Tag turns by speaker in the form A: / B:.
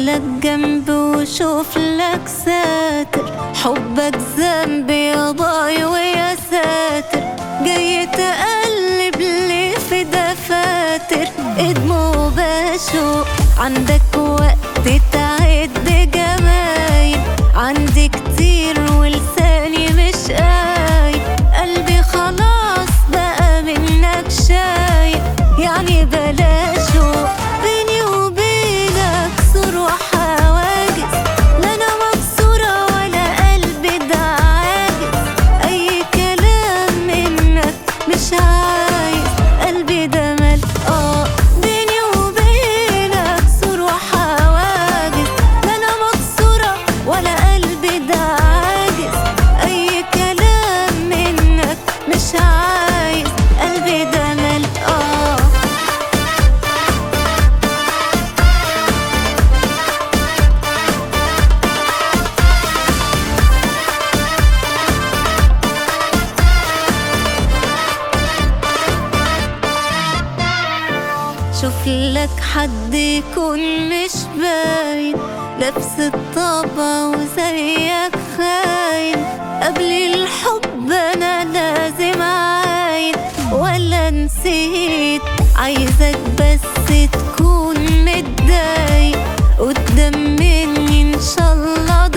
A: لك جنب وشوف لك ساتر حبك ذنب يا باي ويا ساتر جاي تقلب لي في دفاتر ادمو وبشوق عندك وقت تعد جمايل عندي كتير ولساني مش قايل قلبي خلاص بقى منك شايل يعني بلاش شوق بيني وبينك سور وحواجز لا انا مكسورة ولا قلبي ده عاجز اي كلام منك مش عايز قلبي ده مال اه بيني وبينك سور وحواجز لا انا مكسورة ولا قلبي ده عاجز اي كلام منك مش عايز قلبي ده مال اه شوف لك حد يكون مش باين نفس الطبع وزيك خاين قبل الحب انا لازم عاين ولا نسيت عايزك بس تكون متضايق قدام مني ان شاء الله